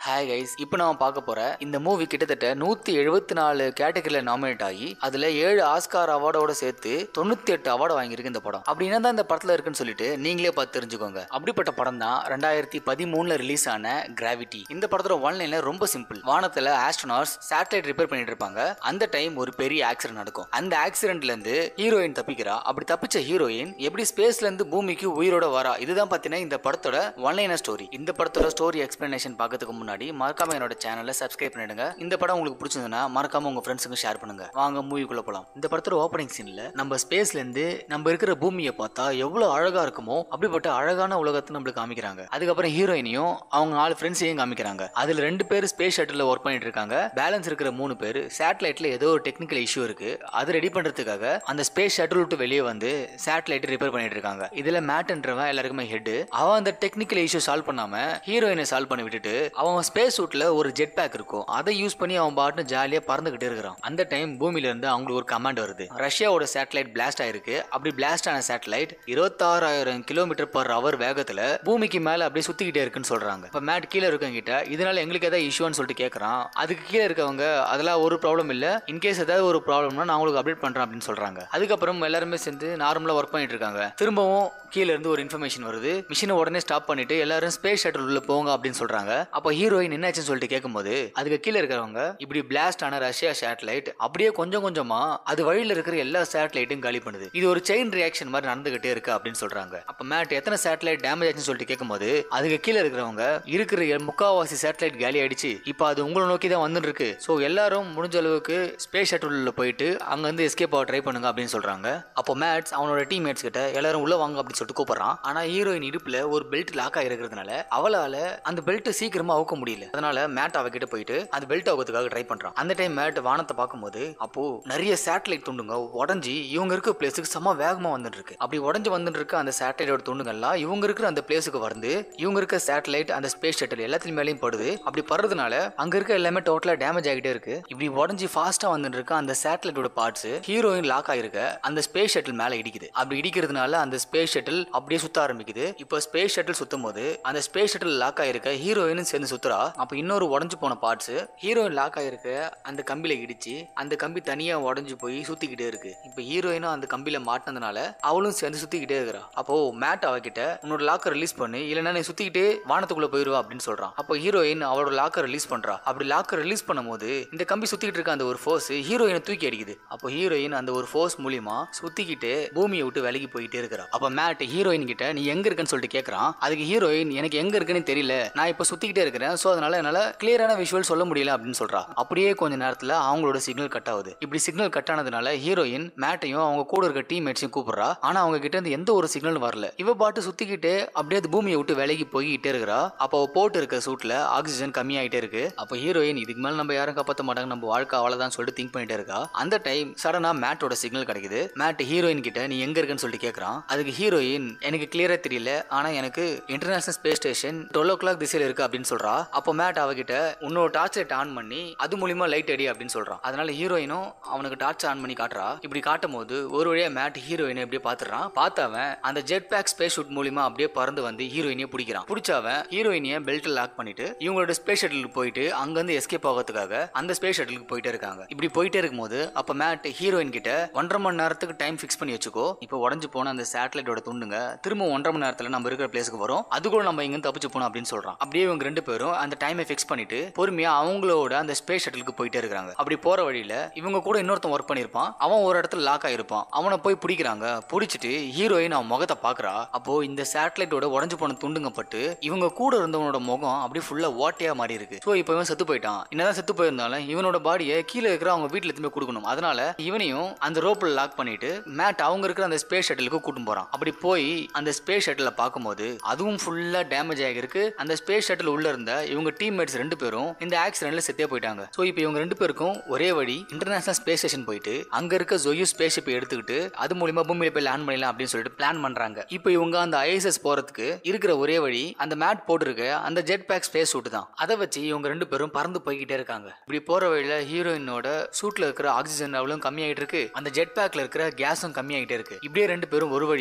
hi guys இப்போ நம்ம பார்க்க போற இந்த மூவி கிட்டத்தட்ட நூத்தி எழுபத்தி நாலு கேட்டகரியில் நாமினேட் ஆகி அதுல ஏழு ஆஸ்கார் அவார்டோட சேர்த்து தொண்ணூத்தி எட்டு அவார்டு வாங்கியிருக்கு இந்த படம் அப்படி என்ன தான் இந்த படத்துல இருக்குன்னு சொல்லிட்டு நீங்களே பார்த்து தெரிஞ்சுக்கோங்க அப்படிப்பட்ட படம் தான் ரெண்டாயிரத்தி பதிமூணுல ரிலீஸ் ஆன கிராவிட்டி இந்த படத்தோட ஒன்லைன்ல ரொம்ப சிம்பிள் வானத்துல ஆஸ்ட்ரோனாட்ஸ் சேட்டலைட் ரிப்பேர் பண்ணிட்டு இருப்பாங்க அந்த டைம் ஒரு பெரிய ஆக்சிடென்ட் நடக்கும் அந்த ஆக்சிடென்ட்ல இருந்து ஹீரோயின் தப்பிக்கிறா அப்படி தப்பிச்ச ஹீரோயின் எப்படி ஸ்பேஸ்ல இருந்து பூமிக்கு உயிரோட வரா இதுதான் பாத்தீங்கன்னா இந்த படத்தோட ஒன்லைனர் ஸ்டோரி இந்த படத்தோட ஸ்டோரி எக்ஸ்பிளனேஷன் பார்க்கறதுக்கு முன்னாடி மறக்காம என்னோட சேனலை சப்ஸ்கிரைப் பண்ணிடுங்க இந்த படம் உங்களுக்கு பிடிச்சதுன்னா மறக்காம உங்க ஃப்ரெண்ட்ஸுக்கு ஷேர் பண்ணுங்க வாங்க மூவிக்குள்ள போலாம் இந்த படத்தோட ஓப்பனிங் சீன்ல நம்ம ஸ்பேஸ்ல இருந்து நம்ம இருக்கிற பூமியை பார்த்தா எவ்வளவு அழகா இருக்குமோ அப்படிப்பட்ட அழகான உலகத்தை நம்மளுக்கு காமிக்கிறாங்க அதுக்கப்புறம் ஹீரோயினையும் அவங்க நாலு ஃப்ரெண்ட்ஸையும் காமிக்கிறாங்க அதுல ரெண்டு பேர் ஸ்பேஸ் ஷட்டில் ஒர்க் பண்ணிட்டு இருக்காங்க பேலன்ஸ் இருக்கிற மூணு பேர் சேட்டலைட்ல ஏதோ ஒரு டெக்னிக்கல் இஷ்யூ இருக்கு அது ரெடி பண்றதுக்காக அந்த ஸ்பேஸ் ஷட்டில் விட்டு வெளியே வந்து சேட்டலைட் ரிப்பேர் பண்ணிட்டு இருக்காங்க இதுல மேட்ன்றவன் எல்லாருக்குமே ஹெட் அவன் அந்த டெக்னிக்கல் இஷ்யூ சால்வ் பண்ணாம ஹீரோயினை சால்வ் பண்ணி விட்டுட்டு அவன் ஸ்பேஸ் சூட்ல ஒரு ஜெட் பேக் இருக்கும் அதை யூஸ் பண்ணி அவன் பாட்டு ஜாலியா பறந்துகிட்டே இருக்கிறான் அந்த டைம் பூமியில இருந்து அவங்களுக்கு ஒரு கமாண்ட் வருது ரஷ்யாவோட சேட்டலைட் பிளாஸ்ட் ஆயிருக்கு அப்படி பிளாஸ்ட் ஆன சேட்டலைட் இருபத்தாறாயிரம் கிலோமீட்டர் பர் ஹவர் வேகத்துல பூமிக்கு மேல அப்படியே சுத்திக்கிட்டே இருக்குன்னு சொல்றாங்க இப்ப மேட் கீழே இருக்கவங்க கிட்ட இதனால எங்களுக்கு ஏதாவது இஷ்யூன்னு சொல்லிட்டு கேட்கறான் அதுக்கு கீழே இருக்கவங்க அதெல்லாம் ஒரு ப்ராப்ளம் இல்ல இன்கேஸ் ஏதாவது ஒரு ப்ராப்ளம்னா நான் உங்களுக்கு அப்டேட் பண்றேன் அப்படின்னு சொல்றாங்க அதுக்கப்புறம் எல்லாருமே சேர்ந்து நார்மலா ஒர்க் பண்ணிட்டு இருக்காங்க திரும்பவும் கீழே இருந்து ஒரு இன்ஃபர்மேஷன் வருது மிஷினை உடனே ஸ்டாப் பண்ணிட்டு எல்லாரும் ஸ்பேஸ் ஷட்டில் உள்ள போங்க அப்படின்னு சொல்றாங்க அப்போ ஹீரோயின் என்னாச்சுன்னு சொல்லிட்டு கேட்கும்போது அதுக்கு கீழே இருக்கிறவங்க இப்படி பிளாஸ்ட் ஆன ரஷ்யா சேட்டலைட் அப்படியே கொஞ்சம் கொஞ்சமா அது வழியில இருக்கிற எல்லா சேட்டலைட்டும் காலி பண்ணுது இது ஒரு செயின் ரியாக்ஷன் மாதிரி நடந்துகிட்டே இருக்கு அப்படின்னு சொல்றாங்க அப்ப மேட் எத்தனை சேட்டலைட் டேமேஜ் ஆச்சுன்னு சொல்லிட்டு கேட்கும்போது அதுக்கு கீழே இருக்கிறவங்க இருக்கிற எ- முக்காவாசி சேட்டலைட் காலி ஆயிடுச்சு இப்போ அது உங்களை நோக்கி தான் வந்துட்டு இருக்கு ஸோ எல்லாரும் முடிஞ்ச அளவுக்கு ஸ்பேஸ் ஷட்டில் போயிட்டு அங்க இருந்து எஸ்கேப் ஆக ட்ரை பண்ணுங்க அப்படின்னு சொல்றாங்க அப்போ மேட்ஸ் அவனோட டீம்மேட்ஸ் கிட்ட எல்லாரும் உள்ள வாங்க அப்படின்னு சொல்லிட்டு கூப்பிடுறான் ஆனா ஹீரோயின் இடுப்புல ஒரு பெல்ட் லாக் ஆகிருக்கிறதுனால அவளால அந்த பெல்ட் சீக்கிரமா அவுக்க முடியல அதனால மேட் அவகிட்ட போயிட்டு அந்த பெல்ட் அவுக்கிறதுக்காக ட்ரை பண்றான் அந்த டைம் மேட் வானத்தை பார்க்கும்போது அப்போ நிறைய சேட்டலைட் துண்டுங்க உடஞ்சி இவங்க இருக்க பிளேஸுக்கு செம்ம வேகமா வந்துட்டு இருக்கு அப்படி உடஞ்சு வந்துட்டு இருக்க அந்த சேட்டலைட்டோட துண்டுங்கள்லாம் இவங்க இருக்கிற அந்த பிளேஸுக்கு வந்து இவங்க இருக்க சேட்டலைட் அந்த ஸ்பேஸ் ஷட்டில் எல்லாத்துலயும் மேலேயும் படுது அப்படி படுறதுனால அங்க இருக்க எல்லாமே டோட்டலா டேமேஜ் ஆகிட்டே இருக்கு இப்படி உடஞ்சி ஃபாஸ்டா வந்துட்டு இருக்க அந்த சேட்டலைட்டோட பார்ட்ஸ் ஹீரோயின் லாக் ஆயிருக்க அந்த ஸ்பேஸ் ஷட்டில் மேல இடிக்குது அப்படி இடிக்கிறதுனால அந்த ஸ்பேஸ் ஷட்டில் அப்படியே சுத்த ஆரம்பிக்குது இப்போ ஸ்பேஸ் ஷட்டில் சுத்தும் போது அந்த ஸ்பேஸ் ஷட்டில் லாக் ஆயிருக்க ஹீரோயினும் சேர்ந்து சுத்துறா அப்ப இன்னொரு உடஞ்சு போன பார்ட்ஸ் ஹீரோயின் லாக் ஆயிருக்க அந்த கம்பியில இடிச்சு அந்த கம்பி தனியா உடஞ்சு போய் சுத்திக்கிட்டே இருக்கு இப்போ ஹீரோயினும் அந்த கம்பியில மாட்டினதுனால அவளும் சேர்ந்து சுத்திக்கிட்டே இருக்கிறா அப்போ மேட் அவகிட்ட உன்னோட லாக்கர் ரிலீஸ் பண்ணி இல்லைன்னா நீ சுத்திக்கிட்டே வானத்துக்குள்ள போயிருவா அப்படின்னு சொல்றான் அப்போ ஹீரோயின் அவளோட லாக்கர் ரிலீஸ் பண்றா அப்படி லாக்கர் ரிலீஸ் பண்ணும்போது இந்த கம்பி சுத்திக்கிட்டு இருக்க அந்த ஒரு ஃபோர்ஸ் ஹீரோயினை தூக்கி அடிக்குது அப்போ ஹீரோயின் அந்த ஒரு ஃபோர்ஸ் மூலியமா சுத்திக்கிட்டு பூமியை விட்டு விலகி போயிட்டே இருக்கிறா அப்ப மேட் ஹீரோயின் கிட்ட நீ எங்க இருக்கன்னு சொல்லிட்டு கேக்குறான் அதுக்கு ஹீரோயின் எனக்கு எங்க இருக்குன்னு தெரியல நான் இப்ப சுத்திக்கிட்டே இருக்கிறேன் சோ அதனால என்னால கிளியரான விஷுவல் சொல்ல முடியல அப்படின்னு சொல்றா அப்படியே கொஞ்ச நேரத்துல அவங்களோட சிக்னல் கட் ஆகுது இப்படி சிக்னல் கட் ஆனதுனால ஹீரோயின் மேட்டையும் அவங்க கூட இருக்க டீம்மேட்ஸையும் கூப்பிடுறா ஆனா அவங்க கிட்ட இருந்து எந்த ஒரு சிக்னலும் வரல இவ பாட்டு சுத்திக்கிட்டு அப்படியே அது பூமியை விட்டு விலகி போய்கிட்டே இருக்கிறா அப்போ அவ போட்டு இருக்க சூட்ல ஆக்சிஜன் கம்மியாயிட்டே இருக்கு அப்போ ஹீரோயின் இதுக்கு மேல நம்ம யாரும் காப்பாற்ற மாட்டாங்க நம்ம வாழ்க்கை அவ்வளவுதான் சொல்லிட்டு திங்க் பண்ணிட்டே இருக்கா அந்த டைம் சடனா மேட்டோட சிக்னல் கிடைக்குது மேட் ஹீரோயின் கிட்ட நீ எங்க இருக்கன்னு சொல்லிட்டு கேக்குறான் அதுக்கு ஹீரோயின் எனக்கு கிளியரா தெரியல ஆனா எனக்கு international space station twelve o'clock திசையில இருக்கு அப்படின்னு சொல்றா அப்போ மேட் அவகிட்ட உன்னோட டார்ச் லைட் ஆன் பண்ணி அது மூலியமா லைட் அடி அப்படின்னு சொல்றான் அதனால ஹீரோயினும் அவனுக்கு டார்ச் ஆன் பண்ணி காட்டுறா இப்படி காட்டும் போது ஒரு வழியா மேட் ஹீரோயினை அப்படியே பாத்துறான் பார்த்தவன் அந்த ஜெட் பேக் ஸ்பேஸ் ஷூட் மூலியமா அப்படியே பறந்து வந்து ஹீரோயினையே பிடிக்கிறான் பிடிச்சவன் ஹீரோயினிய பெல்ட் லாக் பண்ணிட்டு இவங்களோட ஸ்பேஸ் ஷட்டிலுக்கு போயிட்டு அங்க இருந்து எஸ்கேப் ஆகிறதுக்காக அந்த ஸ்பேஸ் ஷட்டிலுக்கு போயிட்டே இருக்காங்க இப்படி போயிட்டே இருக்கும்போது அப்ப மேட் ஹீரோயின் கிட்ட ஒன்றரை மணி நேரத்துக்கு டைம் ஃபிக்ஸ் பண்ணி வச்சுக்கோ இப்போ உடஞ்சு போன அந்த சேட்டலைட்டோட துண்டுங்க திரும்ப ஒன்றரை மணி நேரத்துல நம்ம இருக்கிற பிளேஸ்க்கு வரும் அதுக்குள்ள நம்ம இங்க தப்பிச்சு போனோம் அப்படின்னு சொல்றான் அப்படியே இவங்க ரெண்டு பேரும் அந்த டைமை ஃபிக்ஸ் பண்ணிட்டு பொறுமையா அவங்களோட அந்த ஸ்பேஸ் ஷட்டிலுக்கு போயிட்டே இருக்காங்க அப்படி போற வழியில இவங்க கூட இன்னொருத்தன் ஒர்க் பண்ணிருப்பான் அவன் ஒரு இடத்துல லாக் ஆயிருப்பான் அவனை போய் பிடிக்கிறாங்க பிடிச்சிட்டு ஹீரோயின் அவன் முகத்தை பாக்குறா அப்போ இந்த சேட்டலைட்டோட உடஞ்சு போன துண்டுங்க பட்டு இவங்க கூட இருந்தவனோட முகம் அப்படியே ஃபுல்லா ஓட்டையா மாறி இருக்கு ஸோ இப்போ இவன் செத்து போயிட்டான் என்னதான் செத்து போயிருந்தாலும் இவனோட பாடியை கீழே இருக்கிற அவங்க வீட்டுல எதுவுமே கொடுக்கணும் அதனால இவனையும் அந்த ரோப்ல லாக் பண்ணிட்டு மேட் அவங்க இருக்கிற அந்த ஸ்பேஸ் ஷட்டிலுக்கு கூட்டிட்டு போறான் அப்படி போய் அந்த ஸ்பேஸ் ஷட்டில பார்க்கும்போது அதுவும் ஃபுல்லா டேமேஜ் ஆகிருக்கு அந்த ஸ்பேஸ் ஷட்டில் உள்ள இருந்த இவங்க டீம்மேட்ஸ் ரெண்டு பேரும் இந்த ஆக்சிடென்ட்ல செத்தே போயிட்டாங்க ஸோ இப்போ இவங்க ரெண்டு பேருக்கும் ஒரே வழி இன்டர்நேஷனல் ஸ்பேஸ் ஸ்டேஷன் போயிட்டு அங்க இருக்க ஜொயு ஸ்பேஸ் ஷிப் எடுத்துக்கிட்டு அது மூலியமா பூமியில போய் லேண்ட் பண்ணிடலாம் அப்படின்னு சொல்லிட்டு பிளான் பண்றாங்க இப்போ இவங்க அந்த ஐஎஸ்எஸ் போறதுக்கு இருக்கிற ஒரே வழி அந்த மேட் போட்டிருக்க அந்த ஜெட் பேக் ஸ்பேஸ் சூட் தான் அதை வச்சு இவங்க ரெண்டு பேரும் பறந்து போய்கிட்டே இருக்காங்க இப்படி போற வழியில ஹீரோயினோட சூட்ல இருக்கிற ஆக்சிஜன் லெவலும் கம்மியாயிட்டு இருக்கு அந்த ஜெட் பேக்ல இருக்கிற கேஸும் கம்மியாயிட்டே இருக்கு இப்படியே ரெண்டு பேரும் ஒரு வழியா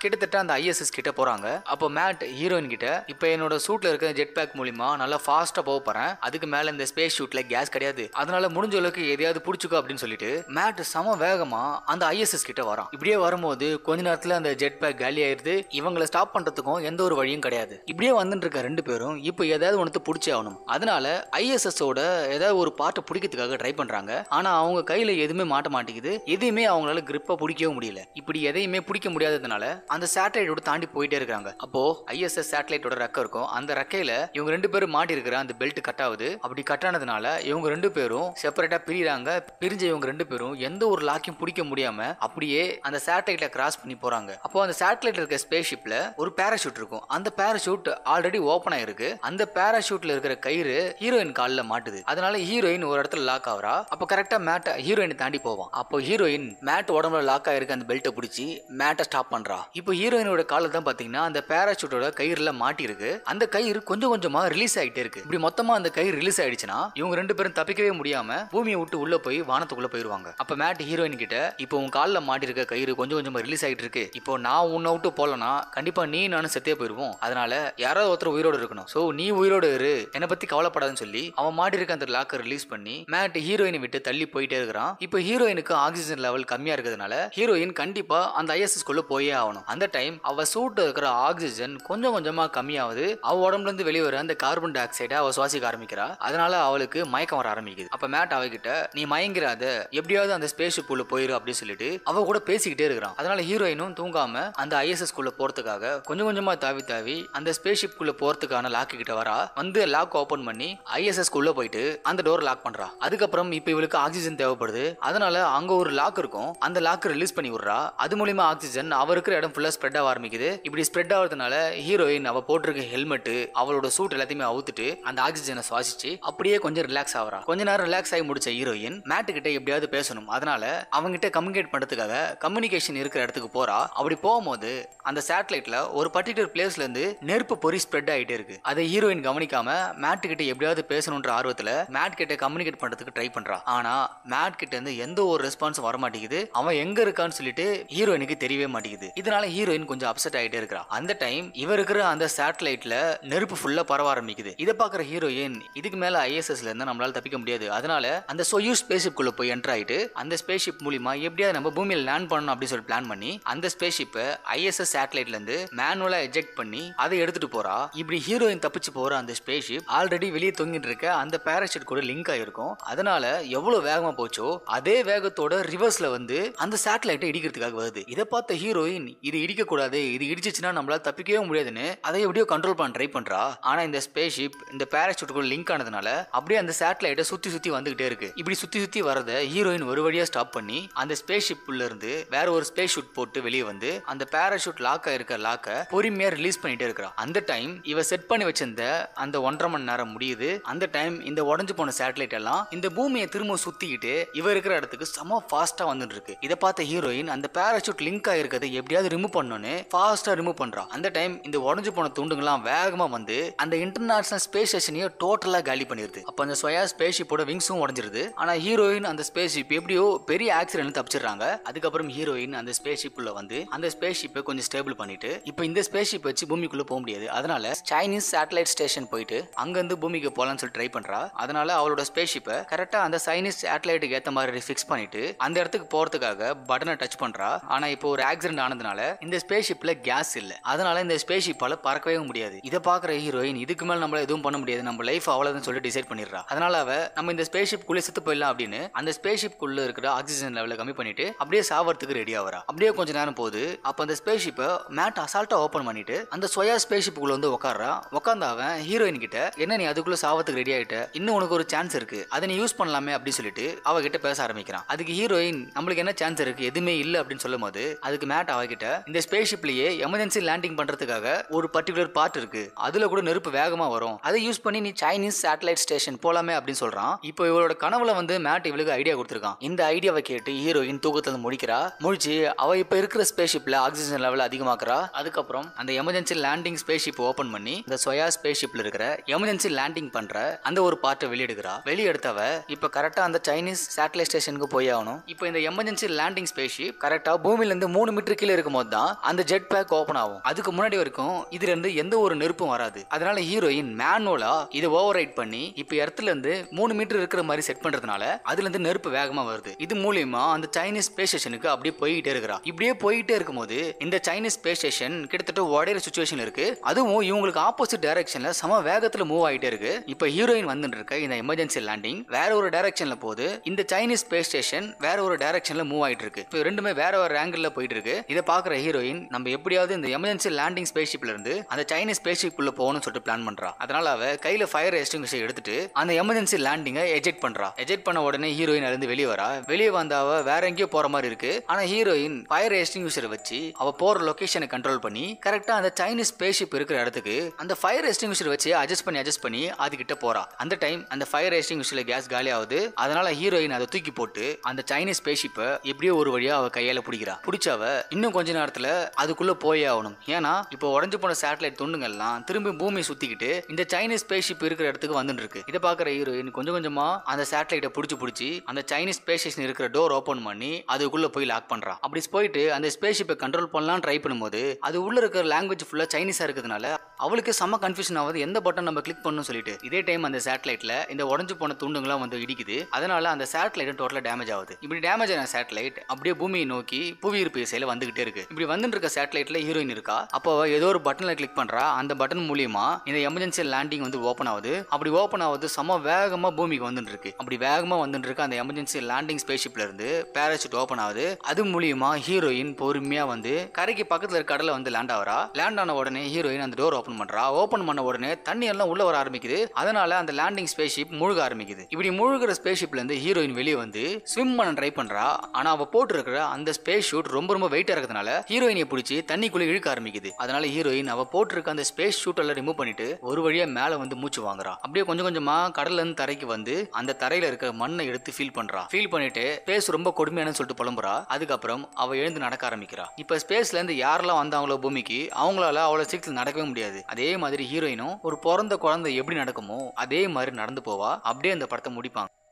கிட்டத்தட்ட அந்த ஐஎஸ்எஸ் கிட்ட போறாங்க அப்போ மேட் ஹீரோயின் கிட்ட இப்போ என்னோட சூட்ல இருக்க ஜெட் பேக் மூலியமா நல்லா ஃபாஸ்டா போக போறேன் அதுக்கு மேல இந்த ஸ்பேஸ் ஷூட்ல கேஸ் கிடையாது அதனால முடிஞ்ச அளவுக்கு எதையாவது புடிச்சுக்கோ அப்படின்னு சொல்லிட்டு மேட் சம வேகமா அந்த ஐஎஸ்எஸ் கிட்ட வரான் இப்படியே வரும்போது கொஞ்ச நேரத்துல அந்த ஜெட் பேக் காலி ஆயிருது இவங்களை ஸ்டாப் பண்றதுக்கும் எந்த ஒரு வழியும் கிடையாது இப்படியே வந்துட்டு இருக்க ரெண்டு பேரும் இப்போ ஏதாவது ஒன்று பிடிச்சே ஆகணும் அதனால ஐஎஸ்எஸ் ஓட ஏதாவது ஒரு பார்ட்டை பிடிக்கிறதுக்காக ட்ரை பண்றாங்க ஆனா அவங்க கையில எதுவுமே மாட்ட மாட்டேங்குது எதையுமே அவங்களால கிரிப்பா பிடிக்கவும் முடியல இப்படி எதையுமே பிடிக்க முடியாததுனால அந்த சேட்டலைட்டோட தாண்டி போயிட்டே இருக்காங்க அப்போ ஐஎஸ்எஸ் சேட்டலைட்டோட ரெக்க இருக்கும் அந்த ரெக்கையில இவங்க ரெண்டு பேரும் மாட்டி இருக்கிற அந்த பெல்ட் கட் ஆகுது அப்படி கட் ஆனதுனால இவங்க ரெண்டு பேரும் செப்பரேட்டா பிரிறாங்க பிரிஞ்ச இவங்க ரெண்டு பேரும் எந்த ஒரு லாக்கையும் பிடிக்க முடியாம அப்படியே அந்த சேட்டலைட்டை கிராஸ் பண்ணி போறாங்க அப்போ அந்த சேட்டலைட் இருக்க ஸ்பேஸ் ஷிப்ல ஒரு பேராஷூட் இருக்கும் அந்த பேராஷூட் ஆல்ரெடி ஓபன் ஆயிருக்கு அந்த பேராஷூட்ல இருக்கிற கயிறு ஹீரோயின் காலில் மாட்டுது அதனால ஹீரோயின் ஒரு இடத்துல லாக் ஆகுறா அப்போ கரெக்டா மேட் ஹீரோயினை தாண்டி போவான் அப்போ ஹீரோயின் மேட் உடம்புல லாக் ஆயிருக்கு அந்த பெல்ட்டை பிடிச்சி மேட்டை ஸ்டாப் பண்றா இப்போ ஹீரோயினோட காலில் தான் பாத்தீங்கன்னா அந்த பேராஷூட்டோட கயிறுல மாட்டி இருக்கு அந்த கயிறு கொஞ்சம் கொஞ்சமா ரிலீஸ் ஆயிட்டே இருக்கு இப்படி மொத்தமா அந்த கயிறு ரிலீஸ் ஆயிடுச்சுன்னா இவங்க ரெண்டு பேரும் தப்பிக்கவே முடியாம பூமியை விட்டு உள்ள போய் வானத்துக்குள்ள போயிருவாங்க அப்ப மேட் ஹீரோயின் கிட்ட இப்போ உன் காலில் மாட்டி இருக்க கயிறு கொஞ்சம் கொஞ்சமா ரிலீஸ் ஆயிட்டு இருக்கு இப்போ நான் உன்னை விட்டு போலனா கண்டிப்பா நீ நானும் செத்தே போயிருவோம் அதனால யாராவது ஒருத்தர் உயிரோடு இருக்கணும் சோ நீ உயிரோடு இரு என்னை பத்தி கவலைப்படாதுன்னு சொல்லி அவன் மாட்டி இருக்க அந்த லாக்கர் ரிலீஸ் பண்ணி மேட் ஹீரோயினை விட்டு தள்ளி போயிட்டே இருக்கிறான் இப்போ ஹீரோயினுக்கு ஆக்சிஜன் லெவல் கம்மியா இருக்கிறதுனால ஹீரோயின் கண்டிப்பா அந்த ஐஎஸ்எஸ் குள்ள போயே ஆகணும் அந்த டைம் அவ சூட் இருக்கிற ஆக்சிஜன் கொஞ்சம் கொஞ்சமா கம்மியாகுது அவ உடம்புல இருந்து வெளியே வர அந்த கார்பன் டை ஆக்சைடை அவ சுவாசிக்க ஆரம்பிக்கிறா அதனால அவளுக்கு மயக்கம் வர ஆரம்பிக்குது அப்ப மேட் அவகிட்ட நீ மயங்கிறாத எப்படியாவது அந்த ஸ்பேஸ் ஷிப் உள்ள போயிரு அப்படின்னு சொல்லிட்டு அவ கூட பேசிக்கிட்டே இருக்கிறான் அதனால ஹீரோயினும் தூங்காம அந்த ஐஎஸ்எஸ் குள்ள போறதுக்காக கொஞ்சம் கொஞ்சமா தாவி தாவி அந்த ஸ்பேஸ் ஷிப் குள்ள போறதுக்கான லாக்கு கிட்ட வரா வந்து லாக் ஓபன் பண்ணி ஐஎஸ்எஸ் குள்ள போயிட்டு அந்த டோர் லாக் பண்றா அதுக்கப்புறம் இப்போ இவளுக்கு ஆக்சிஜன் தேவைப்படுது அதனால அங்க ஒரு லாக் இருக்கும் அந்த லாக் ரிலீஸ் பண்ணி விடுறா அது மூலியமா ஆக்சிஜன் அவ இருக்கிற இடம் ஃபுல்லா ஸ்ப்ரெட் ஆக ஆரம்பிக்குது இப்படி ஸ்ப்ரெட் ஆகிறதுனால ஹீரோயின் அவ போட்டிருக்க ஹெல்மெட் அவளோட சூட் எல்லாத்தையுமே அவுத்துட்டு அந்த ஆக்சிஜனை சுவாசிச்சு அப்படியே கொஞ்சம் ரிலாக்ஸ் ஆகுறா கொஞ்ச நேரம் ரிலாக்ஸ் ஆகி முடிச்ச ஹீரோயின் மேட்டு கிட்ட எப்படியாவது பேசணும் அதனால அவங்கிட்ட கம்யூனிகேட் பண்றதுக்காக கம்யூனிகேஷன் இருக்கிற இடத்துக்கு போறா அப்படி போகும்போது அந்த சேட்டலைட்ல ஒரு பர்டிகுலர் பிளேஸ்ல இருந்து நெருப்பு பொறி ஸ்ப்ரெட் ஆயிட்டே இருக்கு அதை ஹீரோயின் கவனிக்காம மேட் கிட்ட எப்படியாவது பேசணுன்ற ஆர்வத்துல மேட் கிட்ட கம்யூனிகேட் பண்றதுக்கு ட்ரை பண்றா ஆனா மேட் கிட்ட இருந்து எந்த ஒரு ரெஸ்பான்ஸும் வர மாட்டேங்குது அவன் எங்க இருக்கான்னு சொல்லிட்டு ஹீரோயினுக்கு தெரியவே மாட்டேங்குது இதனால ஹீரோயின் கொஞ்சம் அப்செட் ஆயிட்டே இருக்கா அந்த டைம் இவ இருக்கிற அந்த சேட்டலைட்ல நெருப்பு ஃபுல்லா பரவ ஆரம்பிக்குது இதை பாக்குற ஹீரோயின் இதுக்கு மேல ஐஎஸ்எஸ்ல இருந்து நம்மளால தப்பிக்க முடியாது அதனால அந்த சொயூ ஸ்பேஸ் குள்ள போய் என்டர் ஆயிட்டு அந்த ஸ்பேஸ் ஷிப் மூலியமா எப்படியாவது நம்ம பூமியில லேண்ட் பண்ணணும் அப்படின்னு சொல்லி பிளான் பண்ணி அந்த ஸ்பேஸ் ஷிப்பை ஐஎஸ்எஸ் சேட்டலைட்ல இருந்து மேனுவலா எஜெக்ட் பண்ணி அதை எடுத்துட்டு போறா இப்படி ஹீரோயின் தப்பிச்சு போற அந்த ஸ்பேஸ் ஷிப் ஆல்ரெடி வெளியே தொங்கிட்டு இருக்க அந்த பேராஷூட் கூட லிங்க் ஆயிருக்கும் அதனால எவ்வளவு வேகமா போச்சோ அதே வேகத்தோட ரிவர்ஸ்ல வந்து அந்த சேட்டலைட்டை இடிக்கிறதுக்காக வருது இதை பார்த்த ஹீரோயின் இது இடிக்க கூடாது இது இடிச்சிச்சுன்னா நம்மளால தப்பிக்கவே முடியாதுன்னு அதை எப்படியோ கண்ட்ரோல் பண்ண ட்ரை பண்றா ஆனா இந்த ஸ்பேஸ் ஷிப் இந்த பேராஷூட் கூட லிங்க் ஆனதுனால அப்படியே அந்த சேட்டலைட்டை சுத்தி சுத்தி வந்துகிட்டே இருக்கு இப்படி சுத்தி சுத்தி வரத ஹீரோயின் ஒரு வழியா ஸ்டாப் பண்ணி அந்த ஸ்பேஸ் ஷிப் உள்ள இருந்து வேற ஒரு ஸ்பேஸ் ஷூட் போட்டு வெளியே வந்து அந்த பேராஷூட் லாக் ஆயிருக்க லாக்க பொறுமையா ரிலீஸ் பண்ணிட்டே இருக்கா அந்த டைம் இவ செட் பண்ணி வச்சிருந்த அந்த ஒன்றரை மணி நேரம் முடியுது அந்த டைம் இந்த உடஞ்சு போன சேட்டலைட் எல்லாம் இந்த பூமியை திரும்ப சுத்திக்கிட்டு இவ இருக்கிற இடத்துக்கு செம ஃபாஸ்டா வந்துட்டு இருக்கு இதை பார்த்த ஹீரோயின் அந்த பேராஷூட் லிங்க் ஆயிருக்கதை எப்படியாவது ரிமூவ் பண்ணணும்னு ஃபாஸ்டா ரிமூவ் பண்றா அந்த டைம் இந்த உடஞ்சு போன துண்டுங்கெல்லாம் வேகமா வந்து அந்த இன்டர்நேஷனல் ஸ்பேஸ் ஸ்டேஷனையே டோட்டலா காலி பண்ணிருது அப்ப அந்த ஸ்வயா ஸ்பேஸ் ஷிப்போட விங்ஸும் உடஞ்சிருது ஆனா ஹீரோயின் அந்த ஸ்பேஸ் ஷிப் எப்படியோ பெரிய ஆக்சிடென்ட் தப்பிச்சிடுறாங்க அதுக்கப்புறம் ஹீரோயின் அந்த ஸ்பேஸ் ஷிப்ல வந்து அந்த ஸ்பேஸ் ஷிப்பை கொஞ்சம் ஸ்டேபிள் பண்ணிட்டு இப்போ இந்த ஸ்பேஸ் ஷிப் வச்சு பூமிக்குள்ள போக முடியாது அதனால சைனீஸ் சேட்டலைட் ஸ்டேஷன் போயிட்டு அங்க இருந்து பூமிக்கு போலாம்னு சொல்லி ட்ரை பண்றா அதனால அவளோட ஸ்பேஸ் ஷிப்பை கரெக்டா அந்த சைனீஸ் சேட்டலைட்டுக்கு ஏத்த மாதிரி ஃபிக்ஸ் பண்ணிட்டு அந்த இடத்துக்கு போறதுக்காக பட்டனை டச் பண்றா ஆனா இப்போ ஒரு ஆக்சிடென்ட் ஆனதுனால இந்த ஸ்பேஸ் ஷிப்ல கேஸ் இல்ல அதனால இந்த ஸ்பேஸ் ஷிப்பால பறக்கவே முடியாது இதை பாக்குற ஹீரோயின் இதுக்கு மேல நம்மள எதுவும் பண்ண முடியாது நம்ம லைஃப் அவ்வளவுதான் சொல்லி டிசைட் பண்ணிடுறா அதனால அவ நம்ம இந்த ஸ்பேஸ் ஷிப் குள்ளே செத்து போயிடலாம் அப்படின்னு அந்த ஸ்பேஸ் ஷிப் குள்ள இருக்கிற ஆக்சிஜன் லெவலை கம்மி பண்ணிட்டு அப்படியே சாவறதுக்கு ரெடி ஆவரா அப்படியே கொஞ்ச நேரம் போகுது அப்ப அந்த ஸ்பேஸ் ஷிப்பை மேட் அசால்ட்டா ஓபன் பண்ணிட்டு அந்த சொயா ஸ்பேஸ் ஷிப்புக்குள்ள வந்து உட்கார்றா உட்கார்ந்து அவன் ஹீரோயின் கிட்ட என்ன நீ அதுக்குள்ள சாவத்துக்கு ரெடி ஆயிட்ட இன்னும் உனக்கு ஒரு சான்ஸ் இருக்கு அதை நீ யூஸ் பண்ணலாமே அப்படின்னு சொல்லிட்டு அவகிட்ட பேச ஆரம்பிக்கிறான் அதுக்கு ஹீரோயின் நம்மளுக்கு என்ன சான்ஸ் இருக்கு எதுவுமே இல்ல அப்படின்னு சொல்லும் போது அதுக்கு மேட் அவகிட்ட இந்த ஸ்பேஸ் ஷிப்லயே எமர்ஜென்சி லேண்டிங் பண்றதுக்காக ஒரு பர்டிகுலர் பார்ட் இருக்கு அதுல கூட நெருப்பு வேகமா வரும் அதை யூஸ் பண்ணி நீ சைனீஸ் சேட்டலைட் ஸ்டேஷன் போலாமே அப்படின்னு சொல்றான் இப்போ இவளோட கனவுல வந்து மேட் இவளுக்கு ஐடியா கொடுத்துருக்கான் இந்த ஐடியாவை கேட்டு ஹீரோயின் தூக்கத்துல இருந்து முடிக்கிறா முடிச்சு அவ இப்ப இருக்கிற ஸ்பேஸ் ஷிப்ல ஆக்சிஜன் லெவல் அதிகமாக்குறா அதுக்கப்புறம் அந்த emergency landing space ship open பண்ணி இந்த சொயா ஸ்பேஸ் ஷிப்ல இருக்கிற எமர்ஜென்சி லேண்டிங் பண்ற அந்த ஒரு பார்ட்டை வெளியெடுக்கிறா வெளியெடுத்தவ இப்ப கரெக்டா அந்த சைனீஸ் சேட்டலைட் ஸ்டேஷனுக்கு போய் ஆகணும் இப்போ இந்த எமர்ஜென்சி லேண்டிங் ஸ்பேஸ் ஷிப் கரெக்டா பூமியில இருந்து மூணு மீட்டர் கீழே இருக்கும் போது தான் அந்த ஜெட் பேக் ஓபன் ஆகும் அதுக்கு முன்னாடி வரைக்கும் இதுல இருந்து எந்த ஒரு நெருப்பும் வராது அதனால ஹீரோயின் மேனுவலா இதை ஓவர் ரைட் பண்ணி இப்ப இடத்துல இருந்து மூணு மீட்டர் இருக்கிற மாதிரி செட் பண்றதுனால அதுல இருந்து நெருப்பு வேகமா வருது இது மூலியமா அந்த சைனீஸ் ஸ்பேஸ் ஸ்டேஷனுக்கு அப்படியே போயிட்டே இருக்கிறா இப்படியே போயிட்டே இருக்கும்போது இந்த சைனீஸ் ஸ்பேஸ் ஸ்டேஷன் கிட்டத்தட்ட உடையிற சுச்சுவேஷன் இருக்கு அதுவும் இவங்களுக்கு ஆப்போசிட் டைரக்ஷன்ல சம வேகத்துல மூவ் ஆயிட்டே இருக்கு இப்ப ஹீரோயின் வந்துட்டு இருக்க இந்த எமர்ஜென்சி லேண்டிங் வேற ஒரு டைரக்ஷன்ல போகுது இந்த சைனீஸ் ஸ்பேஸ் ஸ்டேஷன் வேற ஒரு டைரக்ஷன்ல மூவ் ஆயிட்டு இருக்கு இப்போ ரெண்டுமே வேற வேற ஆங்கிள் போயிட்டு இருக்கு இதை பாக்குற ஹீரோயின் நம்ம எப்படியாவது இந்த எமர்ஜென்சி லேண்டிங் ஸ்பேஸ் ஷிப்ல இருந்து அந்த சைனீஸ் ஸ்பேஸ் ஷிப் உள்ள போகணும்னு சொல்லிட்டு பிளான் பண்றா அதனால அவ கையில ஃபயர் எஸ்டிங்விஷர் எடுத்துட்டு அந்த எமர்ஜென்சி லேண்டிங்கை எஜெக்ட் பண்றா எஜெக்ட் பண்ண உடனே ஹீரோயின் இருந்து வெளியே வரா வெளியே வந்த அவ வேற எங்கேயோ போற மாதிரி இருக்கு ஆனா ஹீரோயின் ஃபயர் எஸ்டிங்விஷரை வச்சு அவ போற லொகேஷனை கண்ட்ரோல் பண்ணி கரெக்டா அந்த சைனீஸ் ஸ்பேஸ் ஷிப் இருக்கிற இடத்துக்கு அந்த ஃபயர் எஸ்டிங்விஷர் வச்சு அட்ஜஸ்ட் பண்ணி அட்ஜஸ்ட் பண்ணி அது கிட்ட போறா அந்த டைம் அந்த ஃபயர் எஸ்டிங்விஷர்ல கேஸ் காலி ஆகுது அதனால ஹீரோயின் அதை தூக்கி போட்டு அந்த சைனீஸ் ஸ்பேஸ் ஷிப்பை எப்படியோ ஒரு வழியா அவ கையால பிடிக்கிறா பிடிச்சவ இன்னும் கொஞ்ச நேரத்துல அதுக்குள்ள போயே ஆகணும் ஏன்னா இப்போ உடஞ்சு போன சேட்டலைட் துண்டுங்கள்லாம் திரும்பி பூமியை சுத்திக்கிட்டு இந்த சைனீஸ் ஸ்பேஸ் ஷிப் இருக்கிற இடத்துக்கு வந்துட்டு இருக்கு இதை பாக்குற ஹீரோயின் கொஞ்சம் கொஞ்சமா அந்த சேட்டலைட்டை பிடிச்சி பிடிச்சி அந்த சைனீஸ் ஸ்பேஸ் ஸ்டேஷன் இருக்கிற டோர் ஓபன் பண்ணி அதுக்குள்ள போய் லாக் பண்றா அப்படி போயிட்டு அந்த ஸ்பேஸ் ஷிப்பை கண்ட்ரோல் பண்ணலாம் ட்ரை பண்ணும்போது அது உள்ள இருக்கிற லாங்குவேஜ் ஃபுல்லா சைனீஸா இருக்கிறதுனால அவளுக்கு செம்ம கன்ஃபியூஷன் ஆகுது எந்த பட்டன் நம்ம கிளிக் பண்ணணும் சொல்லிட்டு இதே டைம் அந்த சேட்டலைட்ல இந்த உடஞ்சு போன துண்டுங்களாம் வந்து இடிக்குது அதனால அந்த சேட்டலைட் டோட்டலா டேமேஜ் ஆகுது இப்படி டேமேஜ் ஆன சேட்டலைட் அப்படியே பூமியை நோக்கி புவியீர்ப்பு திசையில வந்துகிட்டே இருக்கு இப்படி வந்துட்டு இருக்க சேட்டலைட்ல ஹீரோயின் இருக்கா அப்போ அவ ஏதோ ஒரு பட்டன்ல கிளிக் பண்றா அந்த பட்டன் மூலியமா இந்த எமர்ஜென்சி லேண்டிங் வந்து ஓப்பன் ஆகுது அப்படி ஓப்பன் ஆகுது செம வேகமா பூமிக்கு வந்துட்டு இருக்கு அப்படி வேகமா வந்துட்டு இருக்க அந்த எமர்ஜென்சி லேண்டிங் ஸ்பேஸ்ஷிப்ல இருந்து பேராசூட் ஓப்பன் ஆகுது அது மூலியமா ஹீரோயின் பொறுமையா வந்து கரைக்கு பக்கத்துல இருக்க கடல்ல வந்து லேண்ட் ஆகிறா லேண்ட் ஆன உடனே ஹீரோயின் அந்த டோர் ஓப்பன் பண்றா ஓப்பன் பண்ண உடனே தண்ணி எல்லாம் உள்ள வர ஆரம்பிக்குது அதனால அந்த லேண்டிங் ஸ்பேஸ்ஷிப் முழுக ஆரம்பிக்குது இப்படி முழுகிற ஸ்பேஸ்ஷிப்ல இருந்து ஹீரோயின் வெளியே வந்து ஸ்விம் பண்ண ட்ரை பண்றா ஆனா அவ போட்டு இருக்கிற அந்த ஸ்பேஸ் ஷூட் ரொம்ப ரொம்ப வெயிட்டா இருக்கிறதுனால ஹீரோயினை பிடிச்சி தண்ணிக்குள்ள இழுக்க ஆரம்பிக்குது அதனால ஹீரோயின் அவ போட்டிருக்க அந்த ஸ்பேஸ் ஷூட் எல்லாம் ரிமூவ் பண்ணிட்டு ஒரு வழியா மேல வந்து மூச்சு வாங்குறா அப்படியே கொஞ்சம் கொஞ்சமா கடல்ல இருந்து தரைக்கு வந்து அந்த தரையில இருக்க மண்ணை எடுத்து ஃபீல் பண்றா ஃபீல் பண்ணிட்டு ஸ்பேஸ் ரொம்ப கொடுமையானு சொல்லிட்டு புலம்புறா அதுக்கப்புறம் அவ எழுந்து நடக்க ஆரம்பிக்கிறா இப்ப ஸ்பேஸ்ல இருந்து யாரெல்லாம் வந்தாங்களோ பூமிக்கு அவங்களால அவ்வளவு சீக்கிரம் நடக்கவே முடியாது அதே மாதிரி ஹீரோயினும் ஒரு பிறந்த குழந்தை எப்படி நடக்குமோ அதே மாதிரி நடந்து போவா அப்படியே அந்த படத்தை முடிப்பாங்க